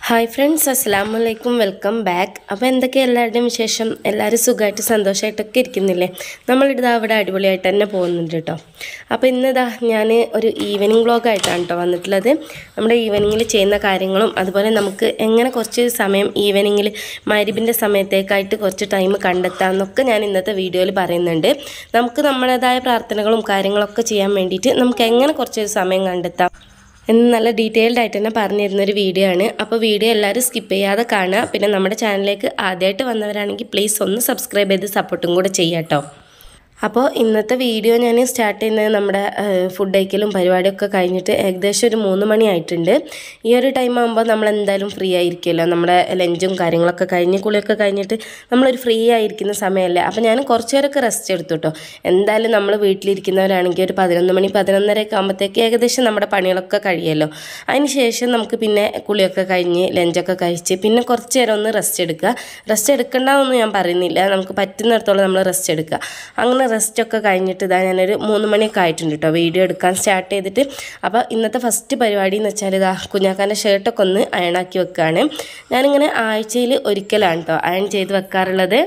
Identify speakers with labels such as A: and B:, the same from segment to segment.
A: hi friends അസ്സാം വലൈക്കും welcome back അപ്പോൾ എന്തൊക്കെ എല്ലാവരുടെയും വിശേഷം എല്ലാവരും സുഖമായിട്ട് സന്തോഷമായിട്ടൊക്കെ ഇരിക്കുന്നില്ലേ നമ്മളിതാ അവിടെ അടിപൊളിയായിട്ട് തന്നെ പോകുന്നുണ്ട് കേട്ടോ അപ്പോൾ ഇന്നിതാ ഞാൻ ഒരു ഈവനിങ് വ്ളോഗായിട്ടാണ് കേട്ടോ വന്നിട്ടുള്ളത് നമ്മുടെ ഈവനിങ്ങിൽ ചെയ്യുന്ന കാര്യങ്ങളും അതുപോലെ നമുക്ക് എങ്ങനെ കുറച്ച് സമയം ഈവനിങ്ങിൽ മരുവിൻ്റെ സമയത്തേക്കായിട്ട് കുറച്ച് ടൈം കണ്ടെത്താം എന്നൊക്കെ ഞാൻ ഇന്നത്തെ വീഡിയോയിൽ പറയുന്നുണ്ട് നമുക്ക് നമ്മുടേതായ പ്രാർത്ഥനകളും കാര്യങ്ങളൊക്കെ ചെയ്യാൻ വേണ്ടിയിട്ട് നമുക്ക് എങ്ങനെ കുറച്ച് സമയം കണ്ടെത്താം എന്ന് നല്ല ഡീറ്റെയിൽഡ് ആയിട്ട് തന്നെ പറഞ്ഞു തരുന്നൊരു വീഡിയോ ആണ് അപ്പോൾ വീഡിയോ എല്ലാവരും സ്കിപ്പ് ചെയ്യാതെ കാണുക പിന്നെ നമ്മുടെ ചാനലിലേക്ക് ആദ്യമായിട്ട് വന്നവരാണെങ്കിൽ പ്ലീസ് ഒന്ന് സബ്സ്ക്രൈബ് ചെയ്ത് സപ്പോർട്ടും കൂടെ ചെയ്യാം കേട്ടോ അപ്പോൾ ഇന്നത്തെ വീഡിയോ ഞാൻ സ്റ്റാർട്ട് ചെയ്യുന്നത് നമ്മുടെ ഫുഡ് കഴിക്കലും പരിപാടിയൊക്കെ കഴിഞ്ഞിട്ട് ഏകദേശം ഒരു മൂന്ന് മണി ആയിട്ടുണ്ട് ഈ ഒരു ടൈം ആകുമ്പോൾ നമ്മൾ എന്തായാലും ഫ്രീ ആയിരിക്കുമല്ലോ നമ്മുടെ ലഞ്ചും കാര്യങ്ങളൊക്കെ കഴിഞ്ഞ് കുളിയൊക്കെ കഴിഞ്ഞിട്ട് നമ്മളൊരു ഫ്രീ ആയിരിക്കുന്ന സമയമല്ലേ അപ്പോൾ ഞാൻ കുറച്ച് നേരമൊക്കെ റെസ്റ്റ് എടുത്തു കേട്ടോ എന്തായാലും നമ്മൾ വീട്ടിലിരിക്കുന്നവരാണെങ്കിൽ ഒരു പതിനൊന്ന് മണി പതിനൊന്നരയൊക്കെ ആകുമ്പോഴത്തേക്ക് ഏകദേശം നമ്മുടെ പണികളൊക്കെ കഴിയുമല്ലോ അതിന് ശേഷം നമുക്ക് പിന്നെ കുളിയൊക്കെ കഴിഞ്ഞ് ലഞ്ചൊക്കെ കഴിച്ച് പിന്നെ കുറച്ച് നേരം ഒന്ന് റെസ്റ്റ് എടുക്കുക റെസ്റ്റ് എടുക്കണ്ടെന്നൊന്നും ഞാൻ പറയുന്നില്ല നമുക്ക് പറ്റുന്നിടത്തോളം നമ്മൾ റെസ്റ്റ് എടുക്കുക അങ്ങനെ റെസ്റ്റൊക്കെ കഴിഞ്ഞിട്ട് ഇതാ ഞാനൊരു മൂന്ന് മണിയൊക്കെ ആയിട്ടുണ്ട് കേട്ടോ വീഡിയോ എടുക്കാൻ സ്റ്റാർട്ട് ചെയ്തിട്ട് അപ്പോൾ ഇന്നത്തെ ഫസ്റ്റ് പരിപാടി എന്ന് വെച്ചാൽ ഇതാ കുഞ്ഞാക്കാൻ്റെ ഷർട്ടൊക്കെ ഒന്ന് അയണാക്കി വെക്കുകയാണ് ഞാനിങ്ങനെ ആഴ്ചയിൽ ഒരിക്കലാണ് കേട്ടോ അയൺ ചെയ്ത് വെക്കാറുള്ളത്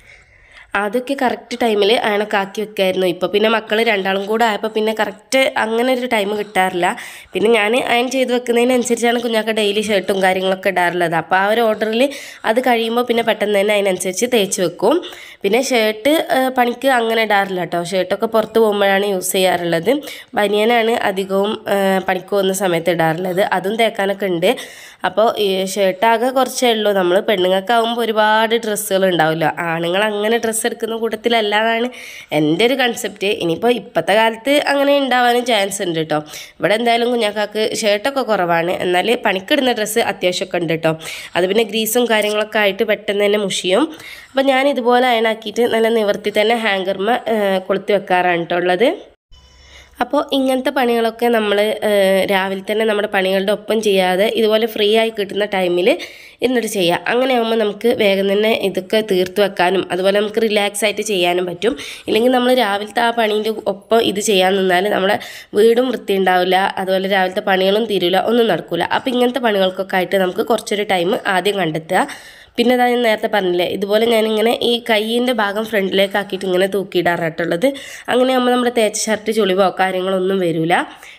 A: അതൊക്കെ കറക്റ്റ് ടൈമിൽ അയണൊക്കെ ആക്കി വെക്കായിരുന്നു ഇപ്പോൾ പിന്നെ മക്കൾ രണ്ടാളും കൂടെ ആയപ്പോൾ പിന്നെ കറക്റ്റ് അങ്ങനെ ഒരു ടൈം കിട്ടാറില്ല പിന്നെ ഞാൻ അയൺ ചെയ്ത് വെക്കുന്നതിനനുസരിച്ചാണ് കുഞ്ഞാക്ക ഡെയിലി ഷർട്ടും കാര്യങ്ങളൊക്കെ ഇടാറുള്ളത് അപ്പോൾ ആ ഒരു ഓർഡറിൽ അത് കഴിയുമ്പോൾ പിന്നെ പെട്ടെന്ന് തന്നെ അതിനനുസരിച്ച് തേച്ച് വെക്കും പിന്നെ ഷർട്ട് പണിക്ക് അങ്ങനെ ഇടാറില്ല കേട്ടോ ഷർട്ടൊക്കെ പുറത്ത് പോകുമ്പോഴാണ് യൂസ് ചെയ്യാറുള്ളത് ബനിയനാണ് അധികവും പണിക്ക് പോകുന്ന സമയത്ത് ഇടാറുള്ളത് അതും തേക്കാനൊക്കെ ഉണ്ട് അപ്പോൾ ഈ ഷർട്ടാകെ കുറച്ചേ ഉള്ളൂ നമ്മൾ പെണ്ണുങ്ങൾക്കാവുമ്പോൾ ഒരുപാട് ഡ്രസ്സുകൾ ഉണ്ടാവുമല്ലോ ആണുങ്ങൾ അങ്ങനെ ഡ്രസ്സ് എടുക്കുന്ന കൂട്ടത്തിലല്ലാതാണ് എൻ്റെ ഒരു കൺസെപ്റ്റ് ഇനിയിപ്പോൾ ഇപ്പോഴത്തെ കാലത്ത് അങ്ങനെ ഉണ്ടാവാനും ചാൻസ് ഉണ്ട് കേട്ടോ ഇവിടെ എന്തായാലും കുഞ്ഞാക്കാക്ക് ഷർട്ടൊക്കെ കുറവാണ് എന്നാൽ പണിക്കിടുന്ന ഡ്രസ്സ് അത്യാവശ്യമൊക്കെ ഉണ്ട് കേട്ടോ അത് പിന്നെ ഗ്രീസും കാര്യങ്ങളൊക്കെ ആയിട്ട് പെട്ടെന്ന് തന്നെ മുഷിയും അപ്പോൾ ഞാൻ ഇതുപോലെ അയണാക്കിയിട്ട് നല്ല നിവർത്തി തന്നെ ഹാങ്കർമ കൊളുത്തി വെക്കാറാണ് കേട്ടോ ഉള്ളത് അപ്പോൾ ഇങ്ങനത്തെ പണികളൊക്കെ നമ്മൾ രാവിലെ തന്നെ നമ്മുടെ പണികളുടെ ഒപ്പം ചെയ്യാതെ ഇതുപോലെ ഫ്രീ ആയി കിട്ടുന്ന ടൈമിൽ എന്നിട്ട് ചെയ്യാം അങ്ങനെ ആകുമ്പോൾ നമുക്ക് വേഗം തന്നെ ഇതൊക്കെ തീർത്ത് വെക്കാനും അതുപോലെ നമുക്ക് റിലാക്സ് ആയിട്ട് ചെയ്യാനും പറ്റും ഇല്ലെങ്കിൽ നമ്മൾ രാവിലത്തെ ആ പണീൻ്റെ ഒപ്പം ഇത് ചെയ്യാൻ നിന്നാൽ നമ്മുടെ വീടും വൃത്തി ഉണ്ടാവില്ല അതുപോലെ രാവിലത്തെ പണികളും തീരില്ല ഒന്നും നടക്കില്ല അപ്പോൾ ഇങ്ങനത്തെ പണികൾക്കൊക്കെ ആയിട്ട് നമുക്ക് കുറച്ചൊരു ടൈം ആദ്യം കണ്ടെത്തുക പിന്നെ അതാ ഞാൻ നേരത്തെ പറഞ്ഞില്ലേ ഇതുപോലെ ഞാനിങ്ങനെ ഈ കയ്യിൻ്റെ ഭാഗം ഫ്രണ്ടിലേക്ക് ആക്കിയിട്ട് ഇങ്ങനെ തൂക്കിയിടാറായിട്ടുള്ളത് അങ്ങനെ ആകുമ്പോൾ നമ്മുടെ തേച്ച ഷർട്ട് ചുളിവോ കാര്യങ്ങളൊന്നും വരില്ല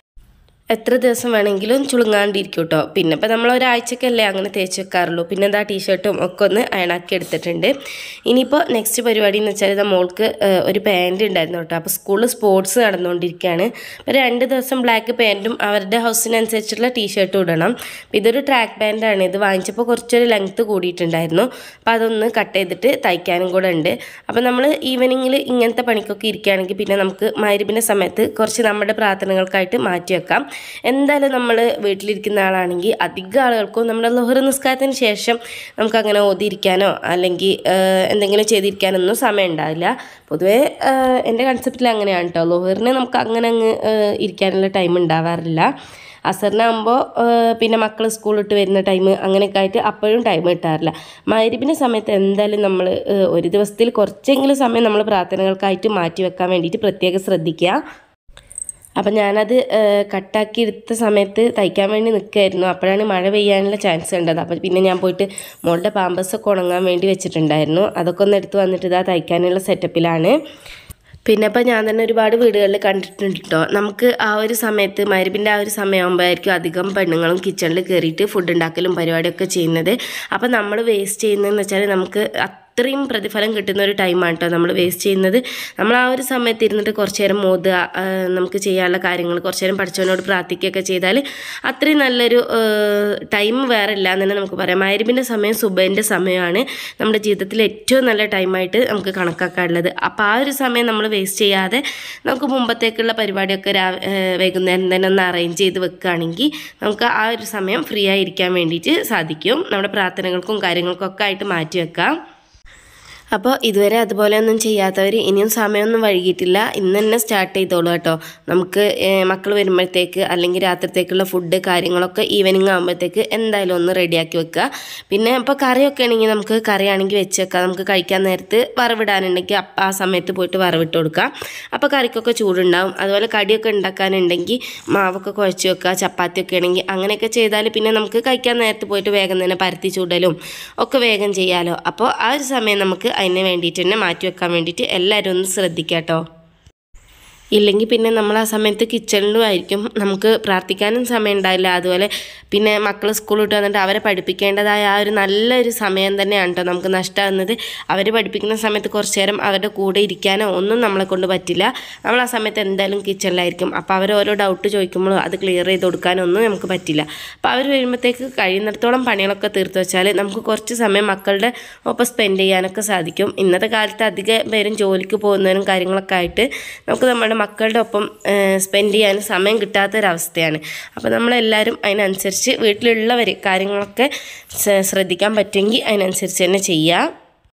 A: എത്ര ദിവസം വേണമെങ്കിലും ചുളുങ്ങാണ്ടിരിക്കും കേട്ടോ പിന്നെ ഇപ്പം നമ്മൾ ഒരാഴ്ചക്കല്ലേ അങ്ങനെ തേച്ച് വെക്കാറുള്ളൂ പിന്നെ എന്താ ടീഷർട്ടും ഒക്കെ ഒന്ന് അയണാക്കി എടുത്തിട്ടുണ്ട് ഇനിയിപ്പോൾ നെക്സ്റ്റ് പരിപാടി എന്ന് വെച്ചാൽ ഇതാ മോൾക്ക് ഒരു പാൻറ് ഉണ്ടായിരുന്നു കേട്ടോ അപ്പോൾ സ്കൂളിൽ സ്പോർട്സ് നടന്നുകൊണ്ടിരിക്കുകയാണ് അപ്പോൾ രണ്ട് ദിവസം ബ്ലാക്ക് പാൻറ്റും അവരുടെ ഹൗസിനനുസരിച്ചുള്ള ടീഷർട്ടും ഇടണം അപ്പോൾ ഇതൊരു ട്രാക്ക് പാൻറ്റാണ് ഇത് വാങ്ങിച്ചപ്പോൾ കുറച്ചൊരു ലെങ്ത്ത് കൂടിയിട്ടുണ്ടായിരുന്നു അപ്പോൾ അതൊന്ന് കട്ട് ചെയ്തിട്ട് തയ്ക്കാനും കൂടെ ഉണ്ട് അപ്പോൾ നമ്മൾ ഈവനിങ്ങിൽ ഇങ്ങനത്തെ പണിക്കൊക്കെ ഇരിക്കുകയാണെങ്കിൽ പിന്നെ നമുക്ക് മരുവിൻ്റെ സമയത്ത് കുറച്ച് നമ്മുടെ പ്രാർത്ഥനകൾക്കായിട്ട് മാറ്റി വെക്കാം എന്തായാലും നമ്മൾ വീട്ടിലിരിക്കുന്ന ആളാണെങ്കിൽ അധികം ആളുകൾക്കും നമ്മുടെ ലഹുർ നിസ്കാരത്തിന് ശേഷം നമുക്ക് അങ്ങനെ ഓതിയിരിക്കാനോ അല്ലെങ്കിൽ എന്തെങ്കിലും ചെയ്തിരിക്കാനൊന്നും സമയം ഉണ്ടാവില്ല പൊതുവേ എൻ്റെ കൺസെപ്റ്റിൽ അങ്ങനെയാണ് കേട്ടോ ലോഹറിന് നമുക്ക് അങ്ങനെ അങ്ങ് ഇരിക്കാനുള്ള ടൈം ഉണ്ടാവാറില്ല അസറിനാകുമ്പോൾ പിന്നെ മക്കൾ സ്കൂളിട്ട് വരുന്ന ടൈം അങ്ങനെയൊക്കെ ആയിട്ട് അപ്പോഴും ടൈം കിട്ടാറില്ല മരുവിൻ്റെ സമയത്ത് എന്തായാലും നമ്മൾ ഒരു ദിവസത്തിൽ കുറച്ചെങ്കിലും സമയം നമ്മൾ പ്രാർത്ഥനകൾക്കായിട്ട് മാറ്റി വെക്കാൻ വേണ്ടിയിട്ട് പ്രത്യേകം ശ്രദ്ധിക്കുക അപ്പം ഞാനത് കട്ടാക്കി എടുത്ത സമയത്ത് തയ്ക്കാൻ വേണ്ടി നിൽക്കുമായിരുന്നു അപ്പോഴാണ് മഴ പെയ്യാനുള്ള ചാൻസ് ഉണ്ടത് അപ്പോൾ പിന്നെ ഞാൻ പോയിട്ട് മോളുടെ പാമ്പസൊക്കെ ഉണങ്ങാൻ വേണ്ടി വെച്ചിട്ടുണ്ടായിരുന്നു അതൊക്കെ ഒന്ന് എടുത്ത് വന്നിട്ട് ഇതാ തയ്ക്കാനുള്ള സെറ്റപ്പിലാണ് പിന്നെ ഇപ്പോൾ ഞാൻ തന്നെ ഒരുപാട് വീടുകളിൽ കണ്ടിട്ടുണ്ട് കേട്ടോ നമുക്ക് ആ ഒരു സമയത്ത് മരുവിൻ്റെ ആ ഒരു സമയമാകുമ്പോഴായിരിക്കും അധികം പെണ്ണുങ്ങളും കിച്ചണിൽ കയറിയിട്ട് ഫുഡ് ഉണ്ടാക്കലും പരിപാടിയൊക്കെ ചെയ്യുന്നത് അപ്പോൾ നമ്മൾ വേസ്റ്റ് ചെയ്യുന്നതെന്ന് വെച്ചാൽ നമുക്ക് അത്രയും പ്രതിഫലം കിട്ടുന്ന ഒരു ടൈമാണ് കേട്ടോ നമ്മൾ വേസ്റ്റ് ചെയ്യുന്നത് നമ്മൾ ആ ഒരു സമയത്ത് ഇരുന്നിട്ട് കുറച്ച് നേരം മോതുക നമുക്ക് ചെയ്യാനുള്ള കാര്യങ്ങൾ കുറച്ച് നേരം പഠിച്ചവനോട് പ്രാർത്ഥിക്കുകയൊക്കെ ചെയ്താൽ അത്രയും നല്ലൊരു ടൈം വേറെ ഇല്ല എന്ന് തന്നെ നമുക്ക് പറയാം മരുവിൻ്റെ സമയം സുബൈൻ്റെ സമയമാണ് നമ്മുടെ ജീവിതത്തിൽ ഏറ്റവും നല്ല ടൈമായിട്ട് നമുക്ക് കണക്കാക്കാനുള്ളത് അപ്പോൾ ആ ഒരു സമയം നമ്മൾ വേസ്റ്റ് ചെയ്യാതെ നമുക്ക് മുമ്പത്തേക്കുള്ള പരിപാടിയൊക്കെ രാ വൈകുന്നേരം തന്നെ ഒന്ന് അറേഞ്ച് ചെയ്ത് വെക്കുകയാണെങ്കിൽ നമുക്ക് ആ ഒരു സമയം ഫ്രീ ആയിരിക്കാൻ വേണ്ടിയിട്ട് സാധിക്കും നമ്മുടെ പ്രാർത്ഥനകൾക്കും കാര്യങ്ങൾക്കൊക്കെ ആയിട്ട് മാറ്റി വെക്കാം അപ്പോൾ ഇതുവരെ അതുപോലെ ഒന്നും ചെയ്യാത്തവർ ഇനിയും സമയമൊന്നും വൈകിട്ടില്ല ഇന്ന് തന്നെ സ്റ്റാർട്ട് ചെയ്തോളൂ കേട്ടോ നമുക്ക് മക്കൾ വരുമ്പോഴത്തേക്ക് അല്ലെങ്കിൽ രാത്രിത്തേക്കുള്ള ഫുഡ് കാര്യങ്ങളൊക്കെ ഈവനിങ് ആകുമ്പോഴത്തേക്ക് എന്തായാലും ഒന്ന് റെഡിയാക്കി വെക്കുക പിന്നെ ഇപ്പോൾ കറിയൊക്കെ ആണെങ്കിൽ നമുക്ക് കറിയാണെങ്കിൽ വെച്ച് വെക്കാം നമുക്ക് കഴിക്കാൻ നേരത്ത് വറവിടാനുണ്ടെങ്കിൽ അപ്പം ആ സമയത്ത് പോയിട്ട് വറവിട്ട് കൊടുക്കുക അപ്പോൾ കറിക്കൊക്കെ ചൂടുണ്ടാവും അതുപോലെ കടിയൊക്കെ ഉണ്ടാക്കാനുണ്ടെങ്കിൽ മാവൊക്കെ കുഴച്ച് വെക്കുക ചപ്പാത്തിയൊക്കെ ആണെങ്കിൽ അങ്ങനെയൊക്കെ ചെയ്താൽ പിന്നെ നമുക്ക് കഴിക്കാൻ നേരത്ത് പോയിട്ട് വേഗം തന്നെ പരത്തി ചൂടലും ഒക്കെ വേഗം ചെയ്യാമല്ലോ അപ്പോൾ ആ ഒരു സമയം നമുക്ക് അതിന് വേണ്ടിയിട്ട് തന്നെ മാറ്റി വെക്കാൻ വേണ്ടിയിട്ട് എല്ലാവരും ഒന്ന് ശ്രദ്ധിക്കുക കേട്ടോ ഇല്ലെങ്കിൽ പിന്നെ നമ്മൾ ആ സമയത്ത് കിച്ചണിലും ആയിരിക്കും നമുക്ക് പ്രാർത്ഥിക്കാനും സമയം ഉണ്ടാവില്ല അതുപോലെ പിന്നെ മക്കൾ സ്കൂൾ വിട്ട് വന്നിട്ട് അവരെ പഠിപ്പിക്കേണ്ടതായ ആ ഒരു നല്ലൊരു സമയം തന്നെയാണ് കേട്ടോ നമുക്ക് നഷ്ടമാകുന്നത് അവർ പഠിപ്പിക്കുന്ന സമയത്ത് കുറച്ച് നേരം അവരുടെ കൂടെ ഇരിക്കാനോ ഒന്നും നമ്മളെ കൊണ്ട് പറ്റില്ല നമ്മൾ ആ സമയത്ത് എന്തായാലും കിച്ചണിലായിരിക്കും അപ്പോൾ അവർ ഓരോ ഡൗട്ട് ചോദിക്കുമ്പോഴും അത് ക്ലിയർ ചെയ്ത് കൊടുക്കാനോ ഒന്നും നമുക്ക് പറ്റില്ല അപ്പോൾ അവർ വരുമ്പോഴത്തേക്ക് കഴിയുന്നിടത്തോളം പണികളൊക്കെ തീർത്ത് വെച്ചാൽ നമുക്ക് കുറച്ച് സമയം മക്കളുടെ ഒപ്പം സ്പെൻഡ് ചെയ്യാനൊക്കെ സാധിക്കും ഇന്നത്തെ കാലത്ത് അധികം പേരും ജോലിക്ക് പോകുന്നതിനും കാര്യങ്ങളൊക്കെ ആയിട്ട് നമുക്ക് നമ്മുടെ മക്കളുടെ ഒപ്പം സ്പെൻഡ് ചെയ്യാൻ സമയം കിട്ടാത്തൊരവസ്ഥയാണ് അപ്പോൾ നമ്മളെല്ലാവരും അതിനനുസരിച്ച് വീട്ടിലുള്ളവർ കാര്യങ്ങളൊക്കെ സ- ശ്രദ്ധിക്കാൻ പറ്റുമെങ്കിൽ അതിനനുസരിച്ച് തന്നെ ചെയ്യുക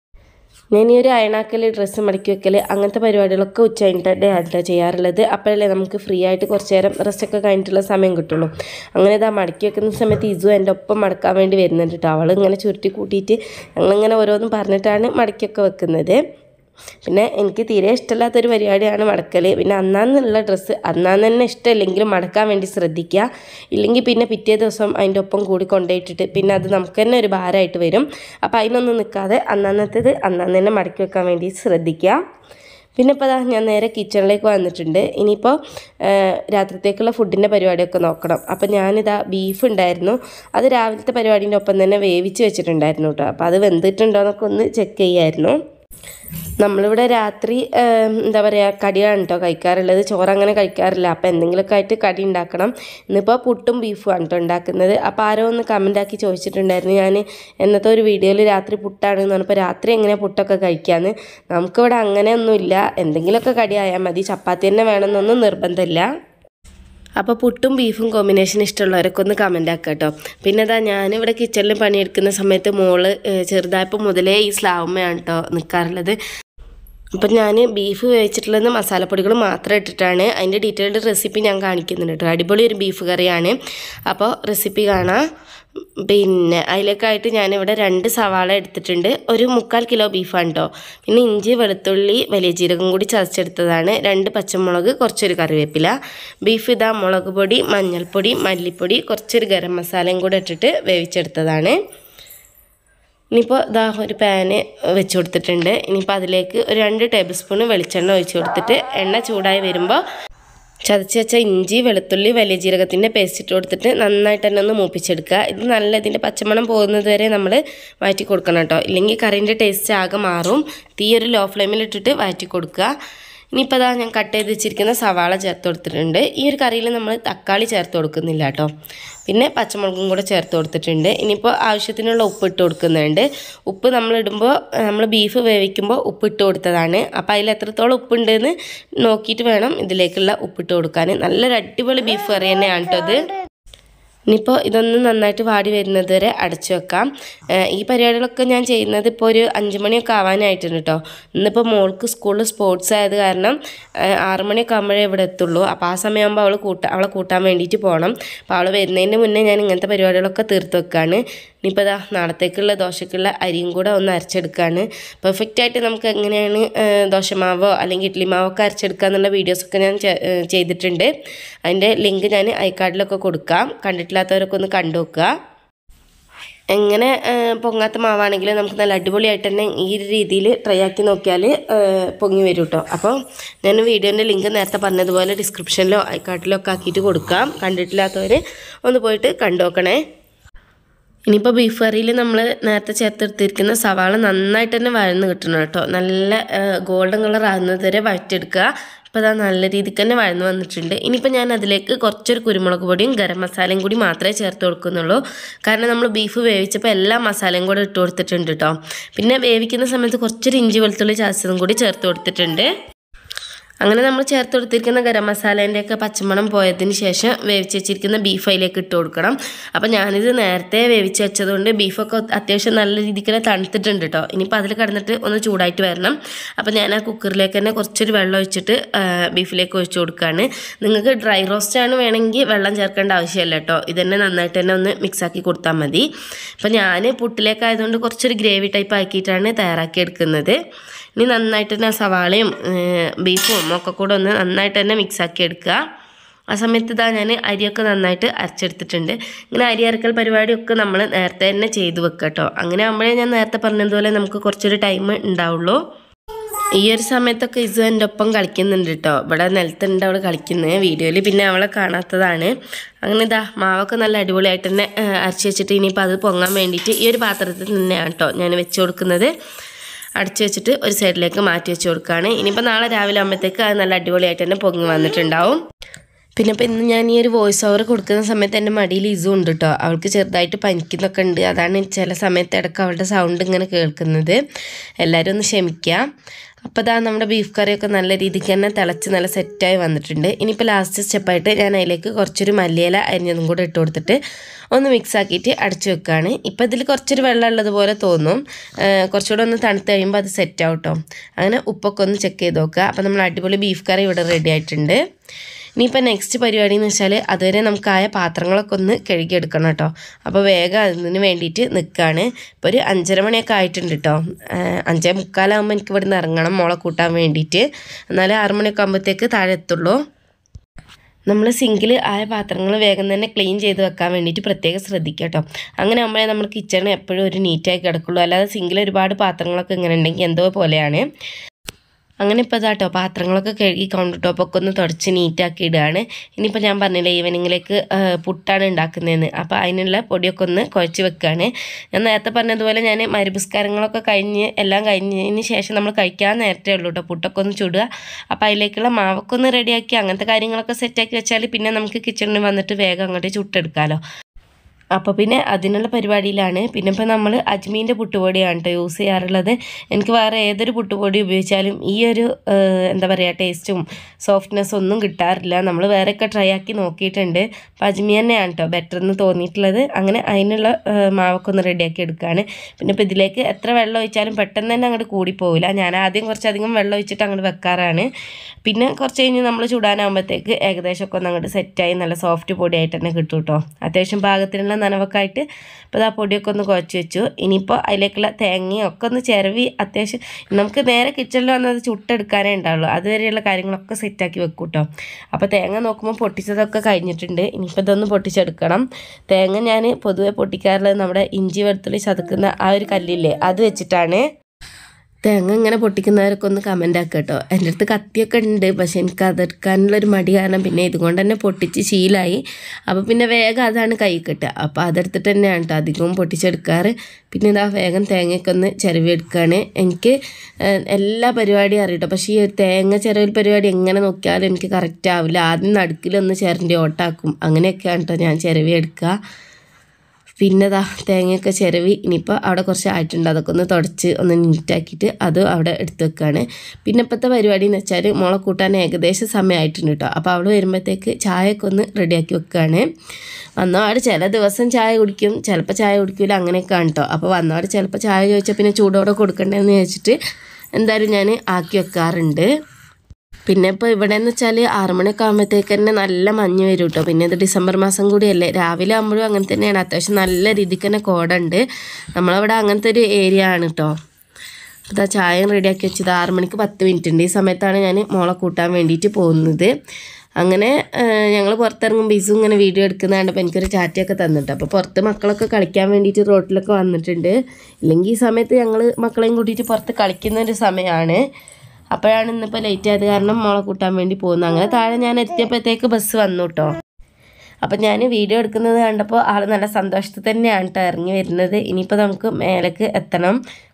A: ഞാൻ ഈ ഒരു അയണാക്കൽ ഡ്രസ്സ് മടക്കി വെക്കൽ അങ്ങനത്തെ പരിപാടികളൊക്കെ ഉച്ച കഴിഞ്ഞിട്ടാണ് കേട്ടോ ചെയ്യാറുള്ളത് അപ്പോഴല്ലേ നമുക്ക് ഫ്രീ ആയിട്ട് കുറച്ച് നേരം റെസ്റ്റൊക്കെ കഴിഞ്ഞിട്ടുള്ള സമയം കിട്ടുള്ളൂ അങ്ങനെ ഇതാ മടക്കി വെക്കുന്ന സമയത്ത് ഇസു എൻ്റെ ഒപ്പം മടക്കാൻ വേണ്ടി വരുന്നുണ്ട് കേട്ടോ അവൾ ഇങ്ങനെ ചുരുട്ടി കൂട്ടിയിട്ട് ഞങ്ങളിങ്ങനെ ഓരോന്നും പറഞ്ഞിട്ടാണ് മടക്കിയൊക്കെ വെക്കുന്നത് പിന്നെ എനിക്ക് തീരെ ഇഷ്ടമില്ലാത്തൊരു പരിപാടിയാണ് മടക്കൽ പിന്നെ അന്നാന്നുള്ള ഡ്രസ്സ് അന്നാന്ന് തന്നെ ഇഷ്ടമില്ലെങ്കിലും മടക്കാൻ വേണ്ടി ശ്രദ്ധിക്കുക ഇല്ലെങ്കിൽ പിന്നെ പിറ്റേ ദിവസം അതിൻ്റെ ഒപ്പം കൂടി കൊണ്ടുപോയിട്ടിട്ട് പിന്നെ അത് നമുക്ക് തന്നെ ഒരു ഭാരമായിട്ട് വരും അപ്പോൾ അതിനൊന്നും നിൽക്കാതെ അന്നാന്നത്തേത് അന്നാന്ന് തന്നെ മടക്കി വെക്കാൻ വേണ്ടി ശ്രദ്ധിക്കുക പിന്നെ ഇപ്പോൾ അതാ ഞാൻ നേരെ കിച്ചണിലേക്ക് വന്നിട്ടുണ്ട് ഇനിയിപ്പോൾ രാത്രിത്തേക്കുള്ള ഫുഡിൻ്റെ പരിപാടിയൊക്കെ നോക്കണം അപ്പോൾ ഞാനിതാ ബീഫ് ഉണ്ടായിരുന്നു അത് രാവിലത്തെ പരിപാടീൻ്റെ ഒപ്പം തന്നെ വേവിച്ച് വെച്ചിട്ടുണ്ടായിരുന്നു കേട്ടോ അപ്പോൾ അത് വെന്തിട്ടുണ്ടോ എന്നൊക്കെ ഒന്ന് ചെക്ക് ചെയ്യായിരുന്നു നമ്മളിവിടെ രാത്രി ഏം, എന്താ പറയുക കടിയാണ് കേട്ടോ കഴിക്കാറുള്ളത് ചോറ് അങ്ങനെ കഴിക്കാറില്ല അപ്പോൾ എന്തെങ്കിലുമൊക്കെ ആയിട്ട് കടി ഉണ്ടാക്കണം ഇന്നിപ്പോൾ പുട്ടും ബീഫും ആണ് കേട്ടോ ഉണ്ടാക്കുന്നത് അപ്പോൾ ആരോ ഒന്ന് കമൻ്റ് ആക്കി ചോദിച്ചിട്ടുണ്ടായിരുന്നു ഞാൻ എന്നത്തെ ഒരു വീഡിയോയിൽ രാത്രി പുട്ടാണ് എന്ന് പറഞ്ഞപ്പോൾ രാത്രി എങ്ങനെയാണ് പുട്ടൊക്കെ കഴിക്കാമെന്ന് നമുക്കിവിടെ അങ്ങനെയൊന്നുമില്ല എന്തെങ്കിലുമൊക്കെ കടി ആയാൽ മതി ചപ്പാത്തി തന്നെ വേണമെന്നൊന്നും നിർബന്ധമില്ല അപ്പോൾ പുട്ടും ബീഫും കോമ്പിനേഷൻ ഇഷ്ടമുള്ളവരൊക്കെ ഒന്ന് കമൻ്റ് ആക്കുക കേട്ടോ പിന്നെ അതാ ഞാനിവിടെ കിച്ചണിൽ പണിയെടുക്കുന്ന സമയത്ത് മോള് ഏഹ്, ചെറുതായപ്പോൾ മുതലേ ഈ സ്ലാവുമ്മയാണ് കേട്ടോ നിൽക്കാറുള്ളത് അപ്പം ഞാൻ ബീഫ് വേവിച്ചിട്ടുള്ളത് മസാലപ്പൊടികൾ മാത്രം ഇട്ടിട്ടാണ് അതിൻ്റെ ഡീറ്റെയിൽഡ് റെസിപ്പി ഞാൻ കാണിക്കുന്നുണ്ട് കേട്ടോ അടിപൊളി ഒരു ബീഫ് കറിയാണ് അപ്പോൾ റെസിപ്പി കാണാം പിന്നെ അതിലേക്കായിട്ട് ഞാനിവിടെ രണ്ട് സവാള എടുത്തിട്ടുണ്ട് ഒരു മുക്കാൽ കിലോ ബീഫാണ് കേട്ടോ പിന്നെ ഇഞ്ചി വെളുത്തുള്ളി വലിയ ജീരകം കൂടി ചതച്ചെടുത്തതാണ് രണ്ട് പച്ചമുളക് കുറച്ചൊരു കറിവേപ്പില ബീഫ് ഇതാ മുളക് പൊടി മഞ്ഞൾപ്പൊടി മല്ലിപ്പൊടി കുറച്ചൊരു ഗരം മസാലയും കൂടെ ഇട്ടിട്ട് വേവിച്ചെടുത്തതാണ് ഇനിയിപ്പോൾ ഇതാ ഒരു പാന് വെച്ച് കൊടുത്തിട്ടുണ്ട് ഇനിയിപ്പോൾ അതിലേക്ക് ഒരു രണ്ട് ടേബിൾ സ്പൂൺ വെളിച്ചെണ്ണ ഒഴിച്ച് കൊടുത്തിട്ട് എണ്ണ ചൂടായി വരുമ്പോൾ ചതച്ച് വെച്ച ഇഞ്ചി വെളുത്തുള്ളി വലിയ ജീരകത്തിൻ്റെ പേസ്റ്റ് ഇട്ട് കൊടുത്തിട്ട് നന്നായിട്ട് തന്നെ ഒന്ന് മൂപ്പിച്ചെടുക്കുക ഇത് നല്ല ഇതിൻ്റെ പച്ചമണം പോകുന്നത് വരെ നമ്മൾ വഴറ്റി കൊടുക്കണം കേട്ടോ ഇല്ലെങ്കിൽ കറീൻ്റെ ടേസ്റ്റ് ആകെ മാറും തീ ഒരു ലോ ഫ്ലെയിമിൽ ഇട്ടിട്ട് വഴറ്റി കൊടുക്കുക ഇനിയിപ്പോൾ അതാ ഞാൻ കട്ട് ചെയ്ത് വെച്ചിരിക്കുന്ന സവാള ചേർത്ത് കൊടുത്തിട്ടുണ്ട് ഈ ഒരു കറിയിൽ നമ്മൾ തക്കാളി ചേർത്ത് കൊടുക്കുന്നില്ല കേട്ടോ പിന്നെ പച്ചമുളകും കൂടെ ചേർത്ത് കൊടുത്തിട്ടുണ്ട് ഇനിയിപ്പോൾ ആവശ്യത്തിനുള്ള ഉപ്പ് ഇട്ട് കൊടുക്കുന്നുണ്ട് ഉപ്പ് നമ്മൾ ഇടുമ്പോൾ നമ്മൾ ബീഫ് വേവിക്കുമ്പോൾ ഉപ്പ് ഇട്ട് കൊടുത്തതാണ് അപ്പോൾ അതിൽ എത്രത്തോളം ഉപ്പുണ്ടെന്ന് നോക്കിയിട്ട് വേണം ഇതിലേക്കുള്ള ഉപ്പിട്ട് കൊടുക്കാൻ നല്ലൊരു അടിപൊളി ബീഫ് കറി തന്നെയാണ് കേട്ടോ ഇത് ഇനിയിപ്പോൾ ഇതൊന്ന് നന്നായിട്ട് വാടി വരുന്നത് വരെ അടച്ചു വെക്കാം ഏഹ് ഈ പരിപാടികളൊക്കെ ഞാൻ ചെയ്യുന്നത് ഇപ്പോൾ ഒരു അഞ്ച് മണിയൊക്കെ ആവാനായിട്ടുണ്ട് കേട്ടോ ഇന്നിപ്പോൾ മോൾക്ക് സ്കൂളിൽ സ്പോർട്സ് ആയത് കാരണം ഏഹ് ആറ് മണിയൊക്കെ ആകുമ്പോഴേ ഇവിടെ എത്തുള്ളൂ അപ്പോൾ ആ സമയമാകുമ്പോൾ അവൾ കൂട്ട അവളെ കൂട്ടാൻ വേണ്ടിയിട്ട് പോകണം അപ്പോൾ അവൾ വരുന്നതിന് മുന്നേ ഞാൻ ഇങ്ങനത്തെ പരിപാടികളൊക്കെ തീർത്ത് വെക്കുകയാണ് ഇനിയിപ്പോൾ ഇതാ നാളത്തേക്കുള്ള ദോശക്കുള്ള അരിയും കൂടെ ഒന്ന് അരച്ചെടുക്കുകയാണ് പെർഫെക്റ്റ് ആയിട്ട് നമുക്ക് എങ്ങനെയാണ് ഏഹ് ദോശമാവോ അല്ലെങ്കിൽ ഇഡ്ലി മാവോ ഒക്കെ അരച്ചെടുക്കുക എന്നുള്ള വീഡിയോസൊക്കെ ഞാൻ ചെ- ഏഹ് ചെയ്തിട്ടുണ്ട് അതിൻ്റെ ലിങ്ക് ഞാൻ ഐക്കാർഡിലൊക്കെ കൊടുക്കാം കണ്ടിട്ടില്ലാത്തവരൊക്കെ ഒന്ന് കണ്ടു നോക്കുക എങ്ങനെ ഏഹ്, പൊങ്ങാത്ത മാവാണെങ്കിലും നമുക്ക് നല്ല അടിപൊളിയായിട്ട് തന്നെ ഈ ഒരു രീതിയിൽ ട്രൈ ആക്കി നോക്കിയാൽ ഏഹ്, പൊങ്ങി വരും കേട്ടോ അപ്പോൾ ഞാൻ വീഡിയോൻ്റെ ലിങ്ക് നേരത്തെ പറഞ്ഞതുപോലെ ഡിസ്ക്രിപ്ഷനിലോ ഐക്കാർഡിലോ ഒക്കെ ആക്കിയിട്ട് കൊടുക്കാം കണ്ടിട്ടില്ലാത്തവർ ഒന്ന് പോയിട്ട് കണ്ടു നോക്കണേ ഇനിയിപ്പോൾ ബീഫ് കറിയിൽ നമ്മൾ നേരത്തെ ചേർത്തെടുത്തിരിക്കുന്ന സവാള നന്നായിട്ട് തന്നെ വഴന്ന് കിട്ടണം കേട്ടോ നല്ല ഗോൾഡൻ കളർ ആകുന്നത് വരെ വഴറ്റെടുക്കുക ഇപ്പോൾ അതാ നല്ല രീതിക്ക് തന്നെ വഴന്ന് വന്നിട്ടുണ്ട് ഇനിയിപ്പോൾ ഞാൻ അതിലേക്ക് കുറച്ചൊരു കുരുമുളക് പൊടിയും ഗരം മസാലയും കൂടി മാത്രമേ ചേർത്ത് കൊടുക്കുന്നുള്ളൂ കാരണം നമ്മൾ ബീഫ് വേവിച്ചപ്പോൾ എല്ലാ മസാലയും കൂടെ ഇട്ട് കൊടുത്തിട്ടുണ്ട് കേട്ടോ പിന്നെ വേവിക്കുന്ന സമയത്ത് കുറച്ചൊരു ഇഞ്ചി വെളുത്തുള്ളി ചതച്ചതും കൂടി ചേർത്ത് കൊടുത്തിട്ടുണ്ട് അങ്ങനെ നമ്മൾ ചേർത്ത് കൊടുത്തിരിക്കുന്ന ഗരം മസാലേൻ്റെ ഒക്കെ പച്ചമണം പോയതിന് ശേഷം വേവിച്ച് വെച്ചിരിക്കുന്ന ബീഫ് അതിലേക്ക് ഇട്ട് കൊടുക്കണം അപ്പോൾ ഞാനിത് നേരത്തെ വേവിച്ച് വെച്ചതുകൊണ്ട് ബീഫൊക്കെ അത്യാവശ്യം നല്ല രീതിക്ക് തന്നെ തണുത്തിട്ടുണ്ട് കേട്ടോ ഇനിയിപ്പോൾ അതിൽ കിടന്നിട്ട് ഒന്ന് ചൂടായിട്ട് വരണം അപ്പോൾ ഞാൻ ആ കുക്കറിലേക്ക് തന്നെ കുറച്ചൊരു വെള്ളം ഒഴിച്ചിട്ട് ആ, ബീഫിലേക്ക് ഒഴിച്ച് കൊടുക്കുകയാണ് നിങ്ങൾക്ക് ഡ്രൈ റോസ്റ്റ് ആണ് വേണമെങ്കിൽ വെള്ളം ചേർക്കേണ്ട ആവശ്യമില്ല കേട്ടോ ഇതന്നെ നന്നായിട്ട് തന്നെ ഒന്ന് മിക്സ് ആക്കി കൊടുത്താൽ മതി അപ്പോൾ ഞാൻ പുട്ടിലേക്കായതുകൊണ്ട് കുറച്ചൊരു ഗ്രേവി ടൈപ്പ് ആക്കിയിട്ടാണ് തയ്യാറാക്കി എടുക്കുന്നത് ഇനി നന്നായിട്ട് തന്നെ ആ സവാളയും ഏഹ്, ബീഫും ഒക്കെ കൂടെ ഒന്ന് നന്നായിട്ട് തന്നെ മിക്സ് ആക്കി എടുക്കുക ആ സമയത്ത് ഇതാ ഞാൻ അരിയൊക്കെ നന്നായിട്ട് അരച്ചെടുത്തിട്ടുണ്ട് ഇങ്ങനെ അരി അരക്കൽ പരിപാടിയൊക്കെ നമ്മൾ നേരത്തെ തന്നെ ചെയ്ത് വെക്കുക കേട്ടോ അങ്ങനെ ആകുമ്പോഴേ ഞാൻ നേരത്തെ പറഞ്ഞതുപോലെ നമുക്ക് കുറച്ചൊരു ടൈം ഉണ്ടാവുള്ളൂ ഈ ഒരു സമയത്തൊക്കെ ഇസു എൻ്റെ ഒപ്പം കളിക്കുന്നുണ്ട് കേട്ടോ ഇവിടെ നിലത്തുണ്ട് അവൾ കളിക്കുന്നത് വീഡിയോയിൽ പിന്നെ അവളെ കാണാത്തതാണ് അങ്ങനെ ഇതാ മാവൊക്കെ നല്ല അടിപൊളിയായിട്ട് തന്നെ ആ, അരച്ച് വെച്ചിട്ട് ഇനിയിപ്പോൾ അത് പൊങ്ങാൻ വേണ്ടിയിട്ട് ഈ ഒരു പാത്രത്തിൽ തന്നെയാണ് കേട്ടോ ഞാൻ വെച്ച് കൊടുക്കുന്നത് അടച്ചു വെച്ചിട്ട് ഒരു സൈഡിലേക്ക് മാറ്റി വെച്ച് കൊടുക്കുകയാണ് ഇനിയിപ്പോൾ നാളെ രാവിലെ ആകുമ്പോഴത്തേക്ക് അത് നല്ല അടിപൊളിയായിട്ട് തന്നെ പൊങ്ങി വന്നിട്ടുണ്ടാവും പിന്നെ ഇപ്പം ഇന്ന് ഞാൻ ഈ ഒരു വോയിസ് ഓവർ കൊടുക്കുന്ന സമയത്ത് എൻ്റെ മടിയിൽ ഇസും ഉണ്ട് കേട്ടോ അവൾക്ക് ചെറുതായിട്ട് പനിക്കുന്നൊക്കെ ഉണ്ട് അതാണ് ചില സമയത്ത് ഇടയ്ക്ക് അവളുടെ സൗണ്ട് ഇങ്ങനെ കേൾക്കുന്നത് എല്ലാവരും ഒന്ന് ക്ഷമിക്കുക അപ്പോൾ ഇതാ നമ്മുടെ ബീഫ് കറിയൊക്കെ നല്ല രീതിക്ക് തന്നെ തിളച്ച് നല്ല സെറ്റായി വന്നിട്ടുണ്ട് ഇനിയിപ്പോൾ ലാസ്റ്റ് സ്റ്റെപ്പായിട്ട് ഞാൻ അതിലേക്ക് കുറച്ചൊരു മല്ലിയില അരിഞ്ഞതും കൂടെ ഇട്ട് കൊടുത്തിട്ട് ഒന്ന് മിക്സ് ആക്കിയിട്ട് അടച്ചു വെക്കുകയാണ് ഇപ്പോൾ ഇതിൽ കുറച്ചൊരു വെള്ളം ഉള്ളതുപോലെ തോന്നും ആ, കുറച്ചുകൂടെ ഒന്ന് തണുത്ത് കഴിയുമ്പോൾ അത് സെറ്റ് ആവും കേട്ടോ അങ്ങനെ ഉപ്പൊക്കെ ഒന്ന് ചെക്ക് ചെയ്ത് നോക്കുക അപ്പോൾ നമ്മൾ അടിപൊളി ബീഫ് കറി ഇവിടെ റെഡി ആയിട്ടുണ്ട് ഇനിയിപ്പോൾ നെക്സ്റ്റ് പരിപാടി എന്ന് വെച്ചാൽ അതുവരെ നമുക്കായ പാത്രങ്ങളൊക്കെ ഒന്ന് കഴുകിയെടുക്കണം കേട്ടോ അപ്പോൾ വേഗം അതിന് വേണ്ടിയിട്ട് നിൽക്കുകയാണ് ഇപ്പോൾ ഒരു അഞ്ചര മണിയൊക്കെ ആയിട്ടുണ്ട് കേട്ടോ ആഹ് അഞ്ചേ മുക്കാലാകുമ്പോൾ എനിക്ക് ഇവിടുന്ന് ഇറങ്ങണം മോളെ കൂട്ടാൻ വേണ്ടിയിട്ട് എന്നാലേ ആറ് മണിയൊക്കെ ആകുമ്പോഴത്തേക്ക് താഴെ എത്തുള്ളൂ നമ്മൾ സിങ്കിൽ ആയ പാത്രങ്ങൾ വേഗം തന്നെ ക്ലീൻ ചെയ്ത് വെക്കാൻ വേണ്ടിയിട്ട് പ്രത്യേകം ശ്രദ്ധിക്കുക കേട്ടോ അങ്ങനെ ആകുമ്പോഴേ നമ്മൾ കിച്ചൺ എപ്പോഴും ഒരു നീറ്റായി കിടക്കുള്ളൂ അല്ലാതെ സിങ്കിൽ ഒരുപാട് പാത്രങ്ങളൊക്കെ ഇങ്ങനെ ഉണ്ടെങ്കിൽ എന്തോ പോലെയാണ് അങ്ങനെ ഇപ്പോൾ ഇതാട്ടോ പാത്രങ്ങളൊക്കെ കഴുകി കൗണ്ടർ ടോപ്പൊക്കെ ഒന്ന് തുടച്ച് നീറ്റാക്കി ഇടുകയാണ് ഇനിയിപ്പോൾ ഞാൻ പറഞ്ഞില്ലേ ഈവനിങ്ങിലേക്ക് ആ, പുട്ടാണ് ഉണ്ടാക്കുന്നതെന്ന് അപ്പോൾ അതിനുള്ള പൊടിയൊക്കെ ഒന്ന് കുഴച്ച് വെക്കുകയാണ് ഞാൻ നേരത്തെ പറഞ്ഞതുപോലെ ഞാൻ മരുപുസ്കാരങ്ങളൊക്കെ കഴിഞ്ഞ് എല്ലാം കഴിഞ്ഞതിന് ശേഷം നമ്മൾ കഴിക്കാൻ നേരത്തെ ഉള്ളൂ കേട്ടോ പുട്ടൊക്കെ ഒന്ന് ചുടുക അപ്പോൾ അതിലേക്കുള്ള മാവൊക്കെ ഒന്ന് റെഡിയാക്കി അങ്ങനത്തെ കാര്യങ്ങളൊക്കെ സെറ്റാക്കി വെച്ചാൽ പിന്നെ നമുക്ക് കിച്ചണിൽ വന്നിട്ട് വേഗം അങ്ങോട്ട് ചുട്ടെടുക്കാമല്ലോ അപ്പോൾ പിന്നെ അതിനുള്ള പരിപാടിയിലാണ് പിന്നെ ഇപ്പോൾ നമ്മൾ അജ്മീൻ്റെ പുട്ടുപൊടിയാണ് കേട്ടോ യൂസ് ചെയ്യാറുള്ളത് എനിക്ക് വേറെ ഏതൊരു പുട്ടുപൊടി ഉപയോഗിച്ചാലും ഈ ഒരു ഏഹ്, എന്താ പറയുക ടേസ്റ്റും സോഫ്റ്റ്നെസ്സും ഒന്നും കിട്ടാറില്ല നമ്മൾ വേറെയൊക്കെ ട്രൈ ആക്കി നോക്കിയിട്ടുണ്ട് അപ്പോൾ അജ്മി തന്നെയാണ് കേട്ടോ ബെറ്റർ എന്ന് തോന്നിയിട്ടുള്ളത് അങ്ങനെ അതിനുള്ള ഏഹ്, മാവൊക്കെ ഒന്ന് റെഡിയാക്കി എടുക്കുകയാണ് പിന്നെ ഇപ്പോൾ ഇതിലേക്ക് എത്ര വെള്ളം ഒഴിച്ചാലും പെട്ടെന്ന് തന്നെ അങ്ങോട്ട് കൂടിപ്പോവില്ല ഞാൻ ആദ്യം കുറച്ചധികം വെള്ളം ഒഴിച്ചിട്ട് അങ്ങോട്ട് വെക്കാറാണ് പിന്നെ കുറച്ച് കഴിഞ്ഞ് നമ്മൾ ചുടാനാകുമ്പോഴത്തേക്ക് ഏകദേശമൊക്കെ ഒന്ന് അങ്ങോട്ട് സെറ്റായി നല്ല സോഫ്റ്റ് പൊടിയായിട്ട് തന്നെ കിട്ടും കേട്ടോ അത്യാവശ്യം പാകത്തിനുള്ള നനവൊക്കെ ആയിട്ട് ഇപ്പോൾ ആ പൊടിയൊക്കെ ഒന്ന് കുഴച്ച് വെച്ചു ഇനിയിപ്പോൾ അതിലേക്കുള്ള തേങ്ങയും ഒക്കെ ഒന്ന് ചിരവി അത്യാവശ്യം നമുക്ക് നേരെ കിച്ചണിൽ വന്നത് ചുട്ടെടുക്കാനേ ഉണ്ടാവുള്ളൂ അതുവരെയുള്ള കാര്യങ്ങളൊക്കെ സെറ്റാക്കി വെക്കും കേട്ടോ അപ്പോൾ തേങ്ങ നോക്കുമ്പോൾ പൊട്ടിച്ചതൊക്കെ കഴിഞ്ഞിട്ടുണ്ട് ഇനിയിപ്പോൾ ഇതൊന്ന് പൊട്ടിച്ചെടുക്കണം തേങ്ങ ഞാൻ പൊതുവെ പൊട്ടിക്കാറുള്ളത് നമ്മുടെ ഇഞ്ചി വെളുത്തുള്ളി ചതുക്കുന്ന ആ ഒരു കല്ലില്ലേ അത് വെച്ചിട്ടാണ് തേങ്ങ ഇങ്ങനെ പൊട്ടിക്കുന്നവരൊക്കെ ഒന്ന് കമൻ്റ് ആക്കുക കേട്ടോ എൻ്റെ അടുത്ത് കത്തിയൊക്കെ ഉണ്ട് പക്ഷെ എനിക്ക് അതെടുക്കാനുള്ളൊരു മടി കാരണം പിന്നെ ഇതുകൊണ്ട് തന്നെ പൊട്ടിച്ച് ശീലമായി അപ്പോൾ പിന്നെ വേഗം അതാണ് കൈ കിട്ടുക അപ്പോൾ അതെടുത്തിട്ട് തന്നെയാണ് കേട്ടോ അധികവും പൊട്ടിച്ചെടുക്കാറ് പിന്നെ ഇതാ വേഗം തേങ്ങയൊക്കെ ഒന്ന് ചിരവിയെടുക്കുകയാണ് എനിക്ക് ഏഹ്, എല്ലാ പരിപാടിയും അറിയട്ടോ പക്ഷേ ഈ ഒരു തേങ്ങ ചിരവൽ പരിപാടി എങ്ങനെ നോക്കിയാലും എനിക്ക് കറക്റ്റ് ആവില്ല ആദ്യം നടുക്കിലൊന്ന് ചിരണ്ടി ഓട്ടാക്കും അങ്ങനെയൊക്കെയാണ് കേട്ടോ ഞാൻ ചിരവിയെടുക്കുക പിന്നെ ദാ തേങ്ങയൊക്കെ ചിരവി ഇനിയിപ്പോൾ അവിടെ കുറച്ച് ആയിട്ടുണ്ട് അതൊക്കെ ഒന്ന് തുടച്ച് ഒന്ന് നീറ്റാക്കിയിട്ട് അത് അവിടെ എടുത്ത് വെക്കുകയാണ് പിന്നെ ഇപ്പോഴത്തെ പരിപാടി എന്ന് വെച്ചാൽ മുളക് കൂട്ടാൻ ഏകദേശം സമയമായിട്ടുണ്ട് കേട്ടോ അപ്പോൾ അവൾ വരുമ്പോഴത്തേക്ക് ചായയൊക്കെ ഒന്ന് റെഡിയാക്കി വെക്കുകയാണ് വന്നപാട് ചില ദിവസം ചായ കുടിക്കും ചിലപ്പോൾ ചായ കുടിക്കില്ല അങ്ങനെയൊക്കെയാണ് കേട്ടോ അപ്പോൾ വന്നപാട് ചിലപ്പോൾ ചായ ചോദിച്ചാൽ പിന്നെ ചൂടോടെ കൊടുക്കണ്ടേന്ന് ചോദിച്ചിട്ട് എന്തായാലും ഞാൻ ആക്കി വെക്കാറുണ്ട് പിന്നെ ഇപ്പോൾ ഇവിടെ എന്ന് വെച്ചാൽ ആറുമണിയൊക്കെ ആകുമ്പോഴത്തേക്ക് തന്നെ നല്ല മഞ്ഞ് വരും കേട്ടോ പിന്നെ ഇത് ഡിസംബർ മാസം കൂടിയല്ലേ രാവിലെ ആകുമ്പോഴും അങ്ങനെ തന്നെയാണ് അത്യാവശ്യം നല്ല രീതിക്ക് തന്നെ കോടുണ്ട് നമ്മളവിടെ അങ്ങനത്തെ ഒരു ഏരിയ ആണ് കേട്ടോ അപ്പോൾ ചായയും റെഡിയാക്കി വെച്ചത് ആറ് മണിക്ക് പത്ത് മിനിറ്റ് ഉണ്ട് ഈ സമയത്താണ് ഞാൻ മോളെ കൂട്ടാൻ വേണ്ടിയിട്ട് പോകുന്നത് അങ്ങനെ ഞങ്ങൾ പുറത്തിറങ്ങുമ്പോൾ ബിസു ഇങ്ങനെ വീഡിയോ എടുക്കുന്ന കണ്ടപ്പോൾ എനിക്കൊരു ചാറ്റയൊക്കെ തന്നിട്ട് അപ്പോൾ പുറത്ത് മക്കളൊക്കെ കളിക്കാൻ വേണ്ടിയിട്ട് റോട്ടിലൊക്കെ വന്നിട്ടുണ്ട് ഇല്ലെങ്കിൽ ഈ സമയത്ത് ഞങ്ങൾ മക്കളെയും കൂട്ടിയിട്ട് പുറത്ത് കളിക്കുന്ന ഒരു സമയമാണ് അപ്പോഴാണ് ഇന്നിപ്പോൾ ലേറ്റ് ആയത് കാരണം മോളെ കൂട്ടാൻ വേണ്ടി പോകുന്നത് അങ്ങനെ താഴെ ഞാൻ എത്തിയപ്പോഴത്തേക്ക് ബസ് വന്നു കേട്ടോ അപ്പം ഞാൻ വീഡിയോ എടുക്കുന്നത് കണ്ടപ്പോൾ ആൾ നല്ല സന്തോഷത്തിൽ തന്നെയാണ് കേട്ടോ ഇറങ്ങി വരുന്നത് ഇനിയിപ്പോൾ നമുക്ക് മേലേക്ക് എത്തണം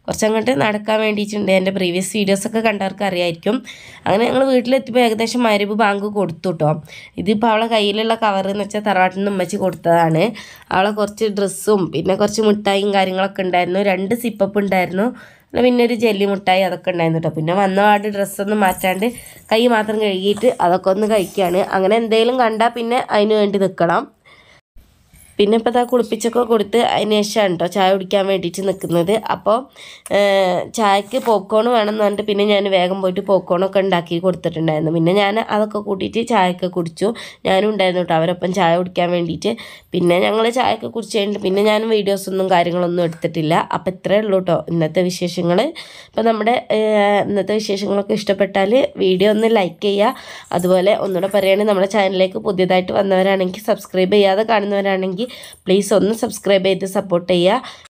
A: കുറച്ചങ്ങോട്ട് നടക്കാൻ വേണ്ടിയിട്ടുണ്ട് എൻ്റെ പ്രീവിയസ് വീഡിയോസൊക്കെ കണ്ടവർക്ക് അറിയായിരിക്കും അങ്ങനെ ഞങ്ങൾ വീട്ടിലെത്തിയപ്പോൾ ഏകദേശം മരുവ് ബാങ്ക് കൊടുത്തു കേട്ടോ ഇതിപ്പോൾ അവളെ കയ്യിലുള്ള കവർ എന്ന് വെച്ചാൽ തറവാട്ടിൽ നിന്ന് ഉമ്മച്ചി കൊടുത്തതാണ് അവളെ കുറച്ച് ഡ്രസ്സും പിന്നെ കുറച്ച് മിഠായിയും കാര്യങ്ങളൊക്കെ ഉണ്ടായിരുന്നു രണ്ട് സിപ്പപ്പ് ഉണ്ടായിരുന്നു പിന്നെ പിന്നെ ഒരു ജെല്ലി മുട്ടായി അതൊക്കെ ഉണ്ടായിരുന്നു കേട്ടോ പിന്നെ വന്ന പാട് ഡ്രസ്സൊന്നും മാറ്റാണ്ട് കൈ മാത്രം കഴുകിയിട്ട് അതൊക്കെ ഒന്ന് കഴിക്കുകയാണ് അങ്ങനെ എന്തെങ്കിലും കണ്ടാൽ പിന്നെ അതിന് വേണ്ടി നിൽക്കണം പിന്നെ ഇപ്പോൾ ഇതാ കുളിപ്പിച്ചൊക്കെ കൊടുത്ത് അതിന് ശേഷമാണ് കേട്ടോ ചായ കുടിക്കാൻ വേണ്ടിയിട്ട് നിൽക്കുന്നത് അപ്പോൾ ചായക്ക് പോപ്കോൺ വേണമെന്ന് പറഞ്ഞിട്ട് പിന്നെ ഞാൻ വേഗം പോയിട്ട് പോപ്കോണൊക്കെ ഉണ്ടാക്കി കൊടുത്തിട്ടുണ്ടായിരുന്നു പിന്നെ ഞാൻ അതൊക്കെ കൂട്ടിയിട്ട് ചായയൊക്കെ കുടിച്ചു ഞാനും ഉണ്ടായിരുന്നു കേട്ടോ അവരൊപ്പം ചായ കുടിക്കാൻ വേണ്ടിയിട്ട് പിന്നെ ഞങ്ങൾ ചായയൊക്കെ കുടിച്ച് കഴിഞ്ഞിട്ട് പിന്നെ ഞാൻ വീഡിയോസൊന്നും കാര്യങ്ങളൊന്നും എടുത്തിട്ടില്ല അപ്പോൾ ഇത്രയേ ഉള്ളൂ കേട്ടോ ഇന്നത്തെ വിശേഷങ്ങൾ അപ്പോൾ നമ്മുടെ ഏഹ്, ഇന്നത്തെ വിശേഷങ്ങളൊക്കെ ഇഷ്ടപ്പെട്ടാൽ വീഡിയോ ഒന്ന് ലൈക്ക് ചെയ്യുക അതുപോലെ ഒന്നുകൂടെ പറയുകയാണെങ്കിൽ നമ്മുടെ ചാനലിലേക്ക് പുതിയതായിട്ട് വന്നവരാണെങ്കിൽ സബ്സ്ക്രൈബ് ചെയ്യാതെ കാണുന്നവരാണെങ്കിൽ പ്ലീസ് ഒന്ന് സബ്സ്ക്രൈബ് ചെയ്ത് സപ്പോർട്ട് ചെയ്യുക